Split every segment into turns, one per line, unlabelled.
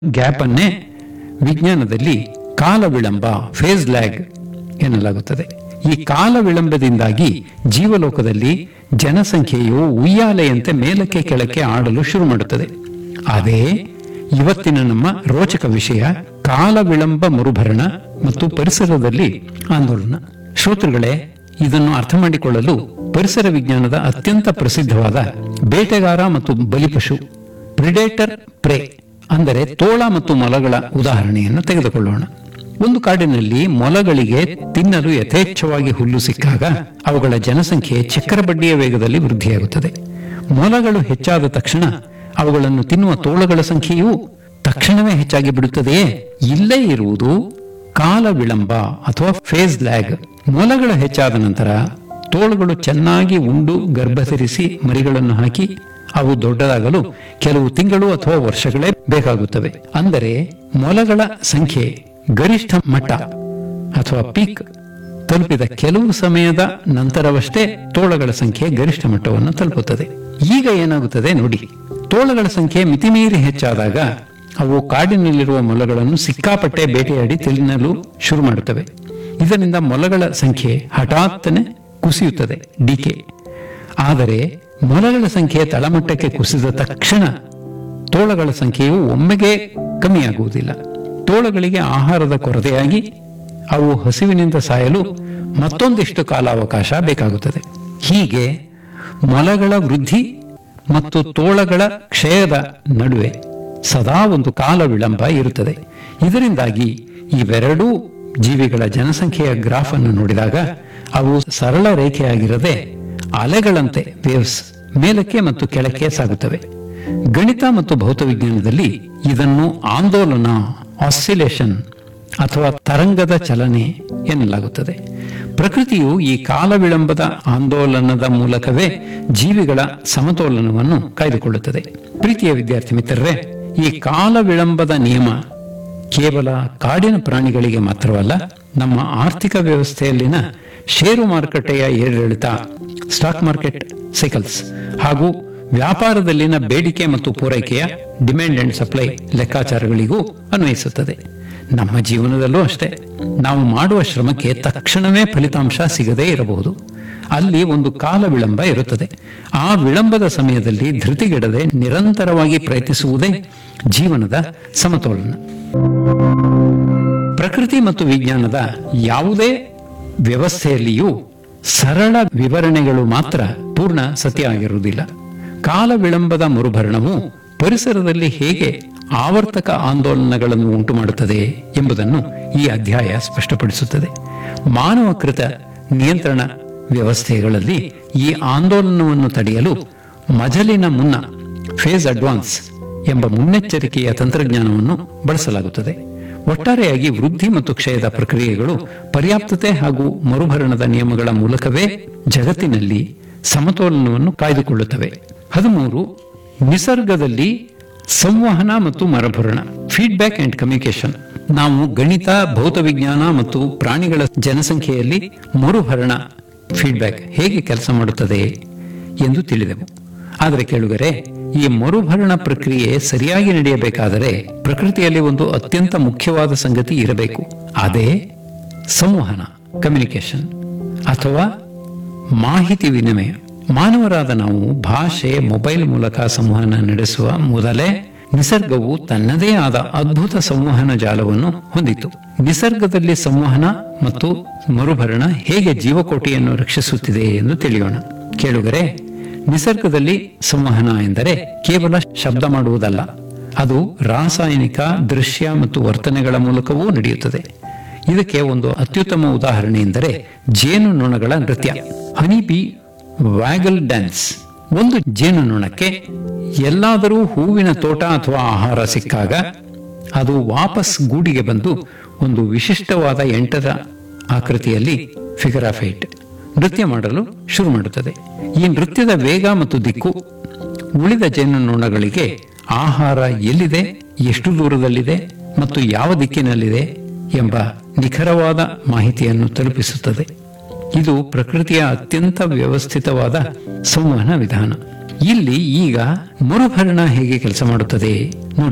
gap ಅನ್ನೇ ವಿಜ್ಞಾನದಲ್ಲಿ ಕಾಲ ವಿಳಂಬ ಫೇಸ್ ಲ್ಯಾಗ್ ಎನ್ನಲಾಗುತ್ತದೆ ಈ ಕಾಲ ವಿಳಂಬದಿಂದಾಗಿ ಜೀವಲೋಕದಲ್ಲಿ ಜನಸಂಖ್ಯೆಯು ಉಯ್ಯಾಲೆಯಂತೆ ಮೇಲಕ್ಕೆ ಕೆಳಕ್ಕೆ ಆಡಲು ಶುರು ಮಾಡುತ್ತದೆ ಅದೇ ಇವತ್ತಿನ ನಮ್ಮ ರೋಚಕ ವಿಷಯ ಕಾಲ ವಿಳಂಬ ಮರುಭರಣ ಮತ್ತು ಪರಿಸರದಲ್ಲಿ ಆಂದೋಲನ ಶ್ರೋತೃಗಳೇ ಇದನ್ನು ಅರ್ಥ ಮಾಡಿಕೊಳ್ಳಲು ಪರಿಸರ ವಿಜ್ಞಾನದ ಅತ್ಯಂತ ಪ್ರಸಿದ್ಧವಾದ ಬೇಟೆಗಾರ ಮತ್ತು ಬಲಿಪಶು ಪ್ರಿಡೇಟರ್ ಪ್ರೇ ಅಂದರೆ ತೋಳ ಮತ್ತು ಮೊಲಗಳ ಉದಾಹರಣೆಯನ್ನು ತೆಗೆದುಕೊಳ್ಳೋಣ ಒಂದು ಕಾಡಿನಲ್ಲಿ ಮೊಲಗಳಿಗೆ ತಿನ್ನಲು ಯಥೇಚ್ಛವಾಗಿ ಹುಲ್ಲು ಸಿಕ್ಕಾಗ ಅವುಗಳ ಜನಸಂಖ್ಯೆ ಚಕ್ರಬಡ್ಡಿಯ ವೇಗದಲ್ಲಿ ವೃದ್ಧಿಯಾಗುತ್ತದೆ ಮೊಲಗಳು ಹೆಚ್ಚಾದ ತಕ್ಷಣ ಅವುಗಳನ್ನು ತಿನ್ನುವ ತೋಳಗಳ ಸಂಖ್ಯೆಯೂ ತಕ್ಷಣವೇ ಹೆಚ್ಚಾಗಿ ಬಿಡುತ್ತದೆಯೇ ಇಲ್ಲೇ ಇರುವುದು ಕಾಲ ವಿಳಂಬ ಅಥವಾ ಫೇಸ್ ಲ್ಯಾಗ್ ಮೊಲಗಳು ಹೆಚ್ಚಾದ ನಂತರ ತೋಳುಗಳು ಚೆನ್ನಾಗಿ ಉಂಡು ಗರ್ಭಧರಿಸಿ ಮರಿಗಳನ್ನು ಹಾಕಿ ಅವು ದೊಡ್ಡದಾಗಲು ಕೆಲವು ತಿಂಗಳು ಅಥವಾ ವರ್ಷಗಳೇ ಬೇಕಾಗುತ್ತವೆ ಅಂದರೆ ಮೊಲಗಳ ಸಂಖ್ಯೆ ಗರಿಷ್ಠ ಮಟ್ಟ ಅಥವಾ ಪೀಕ್ ತಲುಪಿದ ಕೆಲವು ಸಮಯದ ನಂತರವಷ್ಟೇ ತೋಳಗಳ ಸಂಖ್ಯೆ ಗರಿಷ್ಠ ಮಟ್ಟವನ್ನು ತಲುಪುತ್ತದೆ ಈಗ ಏನಾಗುತ್ತದೆ ನೋಡಿ ತೋಳಗಳ ಸಂಖ್ಯೆ ಮಿತಿಮೀರಿ ಹೆಚ್ಚಾದಾಗ ಅವು ಕಾಡಿನಲ್ಲಿರುವ ಮೊಲಗಳನ್ನು ಸಿಕ್ಕಾಪಟ್ಟೆ ಬೇಟೆಯಾಡಿ ತಿನ್ನಲು ಶುರು ಮಾಡುತ್ತವೆ ಇದರಿಂದ ಮೊಲಗಳ ಸಂಖ್ಯೆ ಹಠಾತ್ತನೆ ಕುಸಿಯುತ್ತದೆ ಡಿಕೆ ಆದರೆ ಮೊಲಗಳ ಸಂಖ್ಯೆ ತಳಮಟ್ಟಕ್ಕೆ ಕುಸಿದ ತಕ್ಷಣ ತೋಳಗಳ ಸಂಖ್ಯೆಯು ಒಮ್ಮೆಗೆ ಕಮ್ಮಿಯಾಗುವುದಿಲ್ಲ ತೋಳಗಳಿಗೆ ಆಹಾರದ ಕೊರತೆಯಾಗಿ ಅವು ಹಸಿವಿನಿಂದ ಸಾಯಲು ಮತ್ತೊಂದಿಷ್ಟು ಕಾಲಾವಕಾಶ ಬೇಕಾಗುತ್ತದೆ ಹೀಗೆ ಮೊಲಗಳ ವೃದ್ಧಿ ಮತ್ತು ತೋಳಗಳ ಕ್ಷಯದ ನಡುವೆ ಸದಾ ಒಂದು ಕಾಲ ವಿಳಂಬ ಇರುತ್ತದೆ ಇದರಿಂದಾಗಿ ಇವೆರಡೂ ಜೀವಿಗಳ ಜನಸಂಖ್ಯೆಯ ಗ್ರಾಫ್ ಅನ್ನು ನೋಡಿದಾಗ ಅವು ಸರಳ ರೇಖೆಯಾಗಿರದೆ ಅಲೆಗಳಂತೆ ವೇವ್ಸ್ ಮೇಲಕ್ಕೆ ಮತ್ತು ಕೆಳಕ್ಕೆ ಸಾಗುತ್ತವೆ ಗಣಿತ ಮತ್ತು ಭೌತವಿಜ್ಞಾನದಲ್ಲಿ ಇದನ್ನು ಆಂದೋಲನ ಆಸಿಲೇಷನ್ ಅಥವಾ ತರಂಗದ ಚಲನೆ ಎನ್ನಲಾಗುತ್ತದೆ ಪ್ರಕೃತಿಯು ಈ ಕಾಲ ವಿಳಂಬದ ಆಂದೋಲನದ ಮೂಲಕವೇ ಜೀವಿಗಳ ಸಮತೋಲನವನ್ನು ಕಾಯ್ದುಕೊಳ್ಳುತ್ತದೆ ಪ್ರೀತಿಯ ವಿದ್ಯಾರ್ಥಿ ಮಿತ್ರರೇ ಈ ಕಾಲ ವಿಳಂಬದ ನಿಯಮ ಕೇವಲ ಕಾಡಿನ ಪ್ರಾಣಿಗಳಿಗೆ ಮಾತ್ರವಲ್ಲ ನಮ್ಮ ಆರ್ಥಿಕ ವ್ಯವಸ್ಥೆಯಲ್ಲಿನ ಷೇರು ಮಾರುಕಟ್ಟೆಯ ಏರಿಳಿತ ಸ್ಟಾಕ್ ಮಾರ್ಕೆಟ್ ಸೈಕಲ್ಸ್ ಹಾಗೂ ವ್ಯಾಪಾರದಲ್ಲಿನ ಬೇಡಿಕೆ ಮತ್ತು ಪೂರೈಕೆಯ ಡಿಮ್ಯಾಂಡ್ ಅಂಡ್ ಸಪ್ಲೈ ಲೆಕ್ಕಾಚಾರಗಳಿಗೂ ಅನ್ವಯಿಸುತ್ತದೆ ನಮ್ಮ ಜೀವನದಲ್ಲೂ ಅಷ್ಟೇ ನಾವು ಮಾಡುವ ಶ್ರಮಕ್ಕೆ ತಕ್ಷಣವೇ ಫಲಿತಾಂಶ ಸಿಗದೇ ಇರಬಹುದು ಅಲ್ಲಿ ಒಂದು ಕಾಲ ವಿಳಂಬ ಇರುತ್ತದೆ ಆ ವಿಳಂಬದ ಸಮಯದಲ್ಲಿ ಧೃತಿಗೆಡದೆ ನಿರಂತರವಾಗಿ ಪ್ರಯತ್ನಿಸುವುದೇ ಜೀವನದ ಸಮತೋಲನ ಪ್ರಕೃತಿ ಮತ್ತು ವಿಜ್ಞಾನದ ಯಾವುದೇ ವ್ಯವಸ್ಥೆಯಲ್ಲಿಯೂ ಸರಳ ವಿವರಣೆಗಳು ಮಾತ್ರ ಪೂರ್ಣ ಸತ್ಯ ಆಗಿರುವುದಿಲ್ಲ ಕಾಲ ವಿಳಂಬದ ಮರುಭರಣವು ಪರಿಸರದಲ್ಲಿ ಹೇಗೆ ಆವರ್ತಕ ಆಂದೋಲನಗಳನ್ನು ಉಂಟು ಮಾಡುತ್ತದೆ ಎಂಬುದನ್ನು ಈ ಅಧ್ಯಾಯ ಸ್ಪಷ್ಟಪಡಿಸುತ್ತದೆ ಮಾನವಕೃತ ನಿಯಂತ್ರಣ ವ್ಯವಸ್ಥೆಗಳಲ್ಲಿ ಈ ಆಂದೋಲನವನ್ನು ತಡೆಯಲು ಮಜಲಿನ ಮುನ್ನ ಫೇಸ್ ಅಡ್ವಾನ್ಸ್ ಎಂಬ ಮುನ್ನೆಚ್ಚರಿಕೆಯ ತಂತ್ರಜ್ಞಾನವನ್ನು ಬಳಸಲಾಗುತ್ತದೆ ಒಟ್ಟಾರೆಯಾಗಿ ವೃದ್ಧಿ ಮತ್ತು ಕ್ಷಯದ ಪ್ರಕ್ರಿಯೆಗಳು ಪರ್ಯಾಪ್ತತೆ ಹಾಗೂ ಮರುಭರಣದ ನಿಯಮಗಳ ಮೂಲಕವೇ ಜಗತ್ತಿನಲ್ಲಿ ಸಮತೋಲನವನ್ನು ಕಾಯ್ದುಕೊಳ್ಳುತ್ತವೆ ಹದಿಮೂರು ನಿಸರ್ಗದಲ್ಲಿ ಸಂವಹನ ಮತ್ತು ಮರುಭರಣ ಫೀಡ್ಬ್ಯಾಕ್ ಅಂಡ್ ಕಮ್ಯುನಿಕೇಶನ್ ನಾವು ಗಣಿತ ಭೌತವಿಜ್ಞಾನ ಮತ್ತು ಪ್ರಾಣಿಗಳ ಜನಸಂಖ್ಯೆಯಲ್ಲಿ ಮರುಭರಣ ಫೀಡ್ಬ್ಯಾಕ್ ಹೇಗೆ ಕೆಲಸ ಮಾಡುತ್ತದೆ ಎಂದು ತಿಳಿದೆವು ಆದರೆ ಕೇಳುಗರೆ ಈ ಮರುಭರಣ ಪ್ರಕ್ರಿಯೆ ಸರಿಯಾಗಿ ನಡೆಯಬೇಕಾದರೆ ಪ್ರಕೃತಿಯಲ್ಲಿ ಒಂದು ಅತ್ಯಂತ ಮುಖ್ಯವಾದ ಸಂಗತಿ ಇರಬೇಕು ಅದೇ ಸಂವಹನ ಕಮ್ಯುನಿಕೇಶನ್ ಅಥವಾ ಮಾಹಿತಿ ವಿನಿಮಯ ಮಾನವರಾದ ನಾವು ಭಾಷೆ ಮೊಬೈಲ್ ಮೂಲಕ ಸಂವಹನ ನಡೆಸುವ ಮೊದಲೇ ನಿಸರ್ಗವು ತನ್ನದೇ ಆದ ಅದ್ಭುತ ಸಂವಹನ ಜಾಲವನ್ನು ಹೊಂದಿತು ನಿಸರ್ಗದಲ್ಲಿ ಸಂವಹನ ಮತ್ತು ಮರುಭರಣ ಹೇಗೆ ಜೀವಕೋಟಿಯನ್ನು ರಕ್ಷಿಸುತ್ತಿದೆ ಎಂದು ತಿಳಿಯೋಣ ಕೇಳುಗರೆ ನಿಸರ್ಗದಲ್ಲಿ ಸಂವಹನ ಎಂದರೆ ಕೇವಲ ಶಬ್ದ ಮಾಡುವುದಲ್ಲ ಅದು ರಾಸಾಯನಿಕ ದೃಶ್ಯ ಮತ್ತು ವರ್ತನೆಗಳ ಮೂಲಕವೂ ನಡೆಯುತ್ತದೆ ಇದಕ್ಕೆ ಒಂದು ಅತ್ಯುತ್ತಮ ಉದಾಹರಣೆ ಎಂದರೆ ಜೇನುನೊಣಗಳ ನೃತ್ಯ ಹನಿ ಬಿ ವ್ಯಾಗಲ್ ಡ್ಯಾನ್ಸ್ ಒಂದು ಜೇನುನೊಣಕ್ಕೆ ಎಲ್ಲಾದರೂ ಹೂವಿನ ತೋಟ ಅಥವಾ ಆಹಾರ ಸಿಕ್ಕಾಗ ಅದು ವಾಪಸ್ ಗೂಡಿಗೆ ಬಂದು ಒಂದು ವಿಶಿಷ್ಟವಾದ ಎಂಟದ ಆಕೃತಿಯಲ್ಲಿ ಫಿಗರ್ ಆಫ್ ಏಟ್ ನೃತ್ಯ ಮಾಡಲು ಶುರು ಮಾಡುತ್ತದೆ ಈ ನೃತ್ಯದ ವೇಗ ಮತ್ತು ದಿಕ್ಕು ಉಳಿದ ಜೇನುನೊಣಗಳಿಗೆ ಆಹಾರ ಎಲ್ಲಿದೆ ಎಷ್ಟು ದೂರದಲ್ಲಿದೆ ಮತ್ತು ಯಾವ ದಿಕ್ಕಿನಲ್ಲಿದೆ ಎಂಬ ನಿಖರವಾದ ಮಾಹಿತಿಯನ್ನು ತಲುಪಿಸುತ್ತದೆ ಇದು ಪ್ರಕೃತಿಯ ಅತ್ಯಂತ ವ್ಯವಸ್ಥಿತವಾದ ಸಂವಹನ ವಿಧಾನ ಇಲ್ಲಿ ಈಗ ಮರುಭರಣ ಹೇಗೆ ಕೆಲಸ ಮಾಡುತ್ತದೆ ನೋಡಿ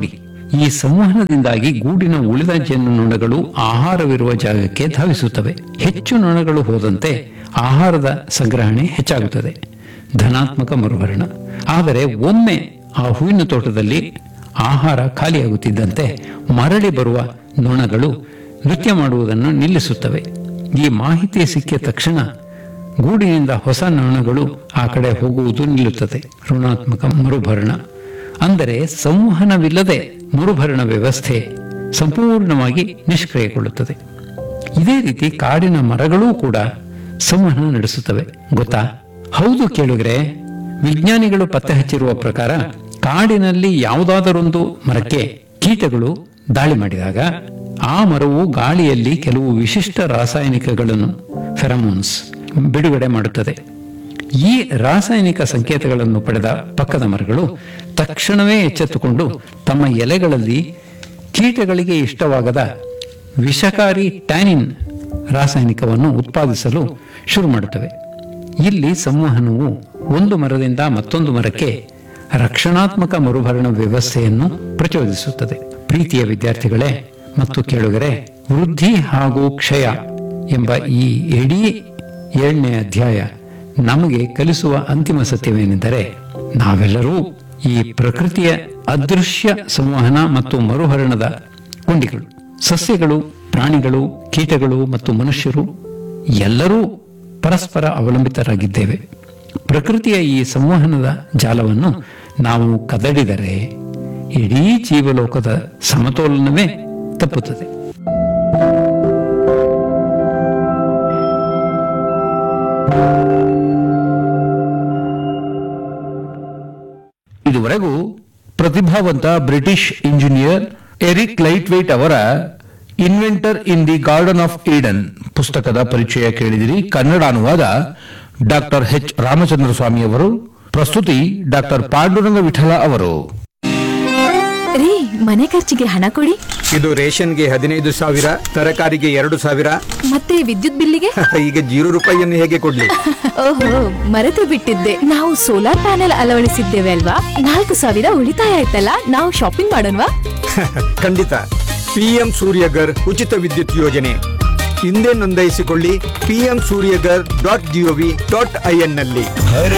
ಈ ಸಂವಹನದಿಂದಾಗಿ ಗೂಡಿನ ಉಳಿದ ಜೇನುನೊಣಗಳು ಆಹಾರವಿರುವ ಜಾಗಕ್ಕೆ ಧಾವಿಸುತ್ತವೆ ಹೆಚ್ಚು ನೊಣಗಳು ಹೋದಂತೆ ಆಹಾರದ ಸಂಗ್ರಹಣೆ ಹೆಚ್ಚಾಗುತ್ತದೆ ಧನಾತ್ಮಕ ಮರುಭರಣ ಆದರೆ ಒಮ್ಮೆ ಆ ಹೂವಿನ ತೋಟದಲ್ಲಿ ಆಹಾರ ಖಾಲಿಯಾಗುತ್ತಿದ್ದಂತೆ ಮರಳಿ ಬರುವ ನೊಣಗಳು ನೃತ್ಯ ಮಾಡುವುದನ್ನು ನಿಲ್ಲಿಸುತ್ತವೆ ಈ ಮಾಹಿತಿ ಸಿಕ್ಕಿದ ತಕ್ಷಣ ಗೂಡಿನಿಂದ ಹೊಸ ನೊಣಗಳು ಆ ಕಡೆ ಹೋಗುವುದು ನಿಲ್ಲುತ್ತದೆ ಋಣಾತ್ಮಕ ಮರುಭರಣ ಅಂದರೆ ಸಂವಹನವಿಲ್ಲದೆ ಮರುಭರಣ ವ್ಯವಸ್ಥೆ ಸಂಪೂರ್ಣವಾಗಿ ನಿಷ್ಕ್ರಿಯಗೊಳ್ಳುತ್ತದೆ ಇದೇ ರೀತಿ ಕಾಡಿನ ಮರಗಳೂ ಕೂಡ ಸಂವಹನ ನಡೆಸುತ್ತವೆ ಗೊತ್ತಾ ಹೌದು ಕೇಳುಗರೆ ವಿಜ್ಞಾನಿಗಳು ಪತ್ತೆ ಹಚ್ಚಿರುವ ಪ್ರಕಾರ ಕಾಡಿನಲ್ಲಿ ಯಾವುದಾದರೊಂದು ಮರಕ್ಕೆ ಕೀಟಗಳು ದಾಳಿ ಮಾಡಿದಾಗ ಆ ಮರವು ಗಾಳಿಯಲ್ಲಿ ಕೆಲವು ವಿಶಿಷ್ಟ ರಾಸಾಯನಿಕಗಳನ್ನು ಫೆರಮೋನ್ಸ್ ಬಿಡುಗಡೆ ಮಾಡುತ್ತದೆ ಈ ರಾಸಾಯನಿಕ ಸಂಕೇತಗಳನ್ನು ಪಡೆದ ಪಕ್ಕದ ಮರಗಳು ತಕ್ಷಣವೇ ಎಚ್ಚೆತ್ತುಕೊಂಡು ತಮ್ಮ ಎಲೆಗಳಲ್ಲಿ ಕೀಟಗಳಿಗೆ ಇಷ್ಟವಾಗದ ವಿಷಕಾರಿ ಟ್ಯಾನಿನ್ ರಾಸಾಯನಿಕವನ್ನು ಉತ್ಪಾದಿಸಲು ಶುರು ಮಾಡುತ್ತವೆ ಇಲ್ಲಿ ಸಂವಹನವು ಒಂದು ಮರದಿಂದ ಮತ್ತೊಂದು ಮರಕ್ಕೆ ರಕ್ಷಣಾತ್ಮಕ ಮರುಭರಣ ವ್ಯವಸ್ಥೆಯನ್ನು ಪ್ರಚೋದಿಸುತ್ತದೆ ಪ್ರೀತಿಯ ವಿದ್ಯಾರ್ಥಿಗಳೇ ಮತ್ತು ಕೇಳುಗರೆ ವೃದ್ಧಿ ಹಾಗೂ ಕ್ಷಯ ಎಂಬ ಈ ಇಡೀ ಏಳನೇ ಅಧ್ಯಾಯ ನಮಗೆ ಕಲಿಸುವ ಅಂತಿಮ ಸತ್ಯವೇನೆಂದರೆ ನಾವೆಲ್ಲರೂ ಈ ಪ್ರಕೃತಿಯ ಅದೃಶ್ಯ ಸಂವಹನ ಮತ್ತು ಮರುಹರಣದ ಕೊಂಡಿಗಳು ಸಸ್ಯಗಳು ಪ್ರಾಣಿಗಳು ಕೀಟಗಳು ಮತ್ತು ಮನುಷ್ಯರು ಎಲ್ಲರೂ ಪರಸ್ಪರ ಅವಲಂಬಿತರಾಗಿದ್ದೇವೆ ಪ್ರಕೃತಿಯ ಈ ಸಂವಹನದ ಜಾಲವನ್ನು ನಾವು ಕದಡಿದರೆ ಇಡೀ ಜೀವಲೋಕದ ಸಮತೋಲನವೇ ತಪ್ಪುತ್ತದೆ
ಇದುವರೆಗೂ ಪ್ರತಿಭಾವಂತ British engineer Eric Laithwaite ಅವರ inventor in the garden of Eden ಪುಸ್ತಕದ ಪರಿಚಯ ಕೇಳಿದಿರಿ ಕನ್ನಡ ಅನುವಾದ ಡಾಕ್ಟರ್ ಎಚ್ ರಾಮಚಂದ್ರ ಸ್ವಾಮಿ ಅವರು ಪ್ರಸ್ತುತಿ ಡಾಕ್ಟರ್ ಪಾಂಡುರಂಗ ವಿಠಲ ಅವರು
ರೀ ಮನೆ ಖರ್ಚಿಗೆ ಹಣ ಕೊಡಿ
ಇದು ರೇಷನ್ಗೆ ಹದಿನೈದು ಸಾವಿರ ತರಕಾರಿಗೆ ಎರಡು ಸಾವಿರ
ಮತ್ತೆ ವಿದ್ಯುತ್ ಬಿಲ್ಲಿಗೆ
ಈಗ ಜೀರೋ ರೂಪಾಯಿಯನ್ನು ಹೇಗೆ ಕೊಡ್ಲಿ
ಓಹೋ ಮರೆತು ಬಿಟ್ಟಿದ್ದೆ ನಾವು ಸೋಲಾರ್ ಪ್ಯಾನೆಲ್ ಅಳವಡಿಸಿದ್ದೇವೆ ಅಲ್ವಾ ನಾಲ್ಕು ಸಾವಿರ ಉಳಿತಾಯ ಆಯ್ತಲ್ಲ ನಾವು ಶಾಪಿಂಗ್ ಮಾಡೋಣವಾ
ಖಂಡಿತ ಪಿಎಂ ಸೂರ್ಯಗರ್ ಉಚಿತ ವಿದ್ಯುತ್ ಯೋಜನೆ ಹಿಂದೆ ನೋಂದಾಯಿಸಿಕೊಳ್ಳಿ PM Suryaghar dot gov dot in ನಲ್ಲಿ